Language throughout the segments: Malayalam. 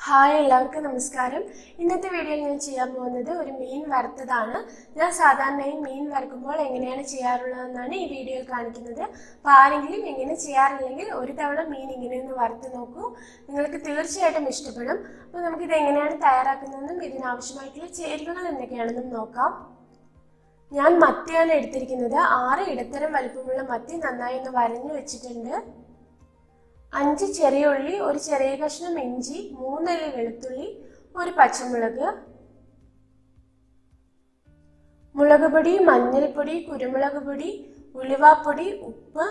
ഹായ് എല്ലാവർക്കും നമസ്കാരം ഇന്നത്തെ വീഡിയോയിൽ ഞാൻ ചെയ്യാൻ പോകുന്നത് ഒരു മീൻ വറുത്തതാണ് ഞാൻ സാധാരണയായി മീൻ വറുക്കുമ്പോൾ എങ്ങനെയാണ് ചെയ്യാറുള്ളതെന്നാണ് ഈ വീഡിയോയിൽ കാണിക്കുന്നത് അപ്പോൾ ആരെങ്കിലും ഇങ്ങനെ ചെയ്യാറില്ലെങ്കിൽ ഒരു തവണ മീൻ ഇങ്ങനെ ഒന്ന് വറുത്ത് നോക്കൂ നിങ്ങൾക്ക് തീർച്ചയായിട്ടും ഇഷ്ടപ്പെടും അപ്പോൾ നമുക്കിത് എങ്ങനെയാണ് തയ്യാറാക്കുന്നതെന്നും ഇതിനാവശ്യമായിട്ടുള്ള ചേരുവകൾ എന്തൊക്കെയാണെന്നും നോക്കാം ഞാൻ മത്തിയാണ് എടുത്തിരിക്കുന്നത് ആറ് ഇടത്തരം വലിപ്പമുള്ള മത്തി നന്നായി ഒന്ന് വരഞ്ഞു വെച്ചിട്ടുണ്ട് അഞ്ച് ചെറിയ ഉള്ളി ഒരു ചെറിയ കഷ്ണം ഇഞ്ചി മൂന്നല്ലി വെളുത്തുള്ളി ഒരു പച്ചമുളക് മുളക് പൊടി മഞ്ഞൾപ്പൊടി കുരുമുളക് പൊടി ഉലുവാപ്പൊടി ഉപ്പ്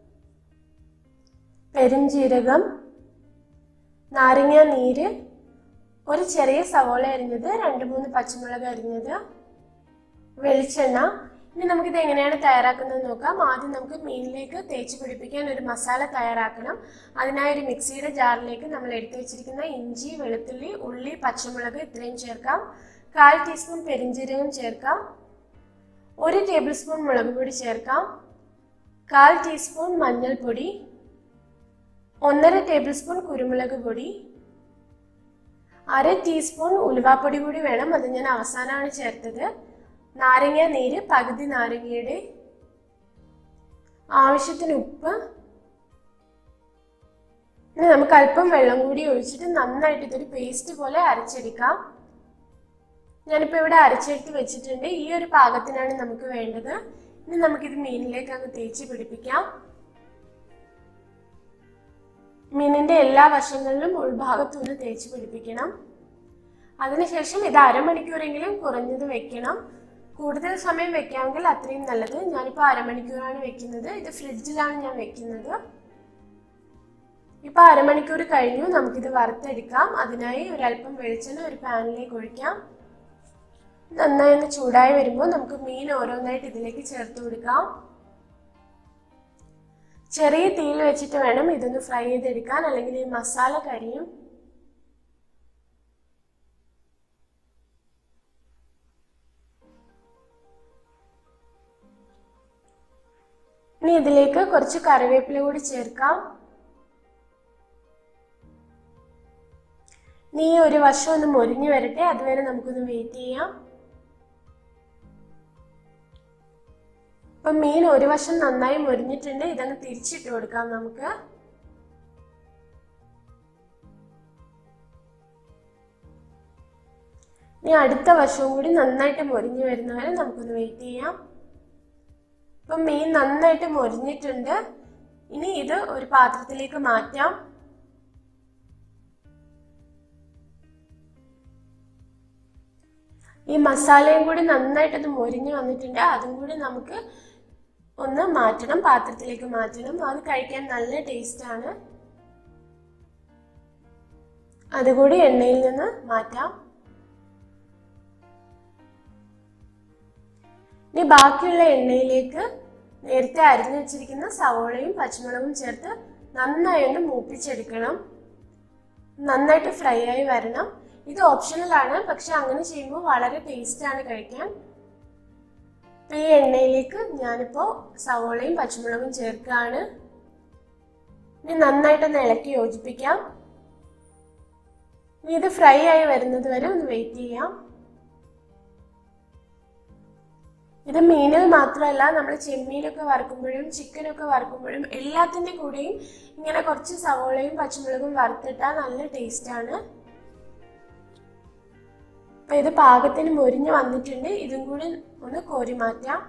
പെരുംജീരകം നാരങ്ങ നീര് ഒരു ചെറിയ സവോള അരിഞ്ഞത് രണ്ട് മൂന്ന് പച്ചമുളക് അരിഞ്ഞത് വെളിച്ചെണ്ണ ഇനി നമുക്കിത് എങ്ങനെയാണ് തയ്യാറാക്കുന്നത് നോക്കാം ആദ്യം നമുക്ക് മീനിലേക്ക് തേച്ച് പിടിപ്പിക്കാൻ ഒരു മസാല തയ്യാറാക്കണം അതിനായി ഒരു മിക്സിയുടെ ജാറിലേക്ക് നമ്മൾ എടുത്തു വെച്ചിരിക്കുന്ന ഇഞ്ചി വെളുത്തുള്ളി ഉള്ളി പച്ചമുളക് ഇത്രയും ചേർക്കാം കാൽ ടീസ്പൂൺ പെരിഞ്ജീരകം ചേർക്കാം ഒരു ടേബിൾ സ്പൂൺ മുളക് പൊടി ചേർക്കാം കാൽ ടീസ്പൂൺ മഞ്ഞൾപ്പൊടി ഒന്നര ടേബിൾ സ്പൂൺ കുരുമുളക് പൊടി അര ടീസ്പൂൺ ഉലുവാപ്പൊടി കൂടി വേണം അത് ഞാൻ അവസാനമാണ് ചേർത്തത് നാരങ്ങ നീര് പകുതി നാരങ്ങയുടെ ആവശ്യത്തിന് ഉപ്പ് ഇനി നമുക്ക് അല്പം വെള്ളം കൂടി ഒഴിച്ചിട്ട് നന്നായിട്ട് ഇതൊരു പേസ്റ്റ് പോലെ അരച്ചെടുക്കാം ഞാനിപ്പോൾ ഇവിടെ അരച്ചെടുത്ത് വെച്ചിട്ടുണ്ട് ഈ ഒരു പാകത്തിനാണ് നമുക്ക് വേണ്ടത് ഇനി നമുക്കിത് മീനിലേക്ക് അങ്ങ് തേച്ച് പിടിപ്പിക്കാം മീനിന്റെ എല്ലാ വശങ്ങളിലും ഉൾഭാഗത്തുനിന്ന് തേച്ച് പിടിപ്പിക്കണം അതിനുശേഷം ഇത് അരമണിക്കൂറെങ്കിലും കുറഞ്ഞത് വെക്കണം കൂടുതൽ സമയം വെക്കാമെങ്കിൽ അത്രയും നല്ലത് ഞാനിപ്പോൾ അരമണിക്കൂറാണ് വെക്കുന്നത് ഇത് ഫ്രിഡ്ജിലാണ് ഞാൻ വെക്കുന്നത് ഇപ്പൊ അരമണിക്കൂർ കഴിഞ്ഞു നമുക്കിത് വറുത്തെടുക്കാം അതിനായി ഒരല്പം വെളിച്ചെണ്ണ ഒരു പാനിലേക്ക് ഒഴിക്കാം നന്നായി ഒന്ന് ചൂടായി വരുമ്പോൾ നമുക്ക് മീൻ ഓരോന്നായിട്ട് ഇതിലേക്ക് ചേർത്ത് കൊടുക്കാം ചെറിയ തീയിൽ വെച്ചിട്ട് വേണം ഇതൊന്ന് ഫ്രൈ ചെയ്തെടുക്കാൻ അല്ലെങ്കിൽ ഈ മസാല കരിയും ഇനി ഇതിലേക്ക് കുറച്ച് കറിവേപ്പില കൂടി ചേർക്കാം ഇനി ഈ ഒരു വശം ഒന്ന് മൊരിഞ്ഞു വരട്ടെ അതുവരെ നമുക്കൊന്ന് വെയിറ്റ് ചെയ്യാം ഇപ്പം മീൻ ഒരു വശം നന്നായി മൊരിഞ്ഞിട്ടുണ്ട് ഇതങ്ങ് തിരിച്ചിട്ട് കൊടുക്കാം നമുക്ക് ഇനി അടുത്ത വശവും കൂടി നന്നായിട്ട് മൊരിഞ്ഞു വരുന്നവരെ നമുക്കൊന്ന് വെയിറ്റ് ചെയ്യാം ഇപ്പം മീൻ നന്നായിട്ട് മൊരിഞ്ഞിട്ടുണ്ട് ഇനി ഇത് ഒരു പാത്രത്തിലേക്ക് മാറ്റാം ഈ മസാലയും കൂടി നന്നായിട്ടൊന്ന് മൊരിഞ്ഞു വന്നിട്ടുണ്ട് അതും കൂടി നമുക്ക് ഒന്ന് മാറ്റണം പാത്രത്തിലേക്ക് മാറ്റണം അത് കഴിക്കാൻ നല്ല ടേസ്റ്റ് ആണ് അതുകൂടി എണ്ണയിൽ നിന്ന് മാറ്റാം ഇനി ബാക്കിയുള്ള എണ്ണയിലേക്ക് നേരത്തെ അരിഞ്ഞു വെച്ചിരിക്കുന്ന സവോളയും പച്ചമുളകും ചേർത്ത് നന്നായി ഒന്ന് മൂപ്പിച്ചെടുക്കണം നന്നായിട്ട് ഫ്രൈ ആയി വരണം ഇത് ഓപ്ഷണൽ ആണ് പക്ഷെ അങ്ങനെ ചെയ്യുമ്പോൾ വളരെ ടേസ്റ്റ് ആണ് കഴിക്കാൻ ഈ എണ്ണയിലേക്ക് ഞാനിപ്പോ സവോളയും പച്ചമുളകും ചേർക്കുകയാണ് ഇനി നന്നായിട്ടൊന്ന് ഇളക്കി യോജിപ്പിക്കാം ഇനി ഇത് ഫ്രൈ ആയി വരുന്നത് വരെ ഒന്ന് വെയിറ്റ് ചെയ്യാം ഇത് മീനിൽ മാത്രമല്ല നമ്മൾ ചെമ്മീനൊക്കെ വറുക്കുമ്പോഴും ചിക്കനൊക്കെ വറുക്കുമ്പോഴും എല്ലാത്തിൻ്റെ കൂടെയും ഇങ്ങനെ കുറച്ച് സവോളയും പച്ചമുളകും വറുത്തിട്ടാൽ നല്ല ടേസ്റ്റാണ് അപ്പൊ ഇത് പാകത്തിന് മൊരിഞ്ഞ് വന്നിട്ടുണ്ട് ഇതും കൂടി ഒന്ന് കോരി മാറ്റാം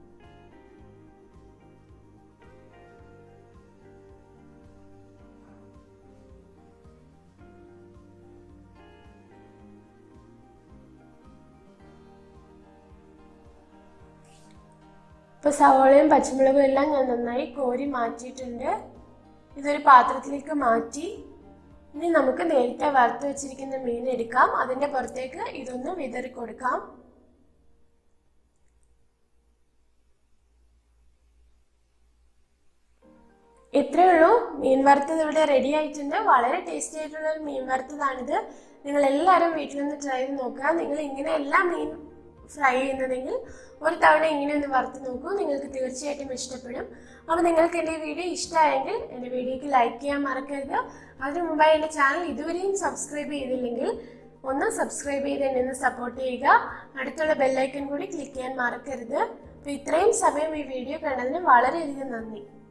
ഇപ്പൊ സവോളയും പച്ചമുളകും എല്ലാം ഞാൻ നന്നായി കോരി മാറ്റിയിട്ടുണ്ട് ഇതൊരു പാത്രത്തിലേക്ക് മാറ്റി ഇനി നമുക്ക് നേരത്തെ വറുത്ത് വെച്ചിരിക്കുന്ന മീൻ എടുക്കാം അതിന്റെ പുറത്തേക്ക് ഇതൊന്ന് വിതറി കൊടുക്കാം ഇത്രയേ ഉള്ളൂ മീൻ വറുത്തത് ഇവിടെ റെഡി ആയിട്ടുണ്ട് വളരെ ടേസ്റ്റി ആയിട്ടുള്ള ഒരു മീൻ വറുത്തതാണിത് നിങ്ങൾ എല്ലാവരും വീട്ടിൽ നിന്ന് ട്രൈ ചെയ്ത് നോക്കുക നിങ്ങൾ ഇങ്ങനെ എല്ലാ മീൻ ഫ്രൈ ചെയ്യുന്നതെങ്കിൽ ഒരു തവണ ഇങ്ങനെ ഒന്ന് വറുത്ത് നോക്കൂ നിങ്ങൾക്ക് തീർച്ചയായിട്ടും ഇഷ്ടപ്പെടും അപ്പോൾ നിങ്ങൾക്ക് എൻ്റെ വീഡിയോ ഇഷ്ടമായെങ്കിൽ എൻ്റെ വീഡിയോക്ക് ലൈക്ക് ചെയ്യാൻ മറക്കരുത് അതിനു മുമ്പായി എൻ്റെ ചാനൽ ഇതുവരെയും സബ്സ്ക്രൈബ് ചെയ്തില്ലെങ്കിൽ ഒന്ന് സബ്സ്ക്രൈബ് ചെയ്ത് എന്നെ ഒന്ന് സപ്പോർട്ട് ചെയ്യുക അടുത്തുള്ള ബെല്ലൈക്കൺ കൂടി ക്ലിക്ക് ചെയ്യാൻ മറക്കരുത് അപ്പോൾ ഇത്രയും സമയം ഈ വീഡിയോ കണ്ടതിന് വളരെയധികം നന്ദി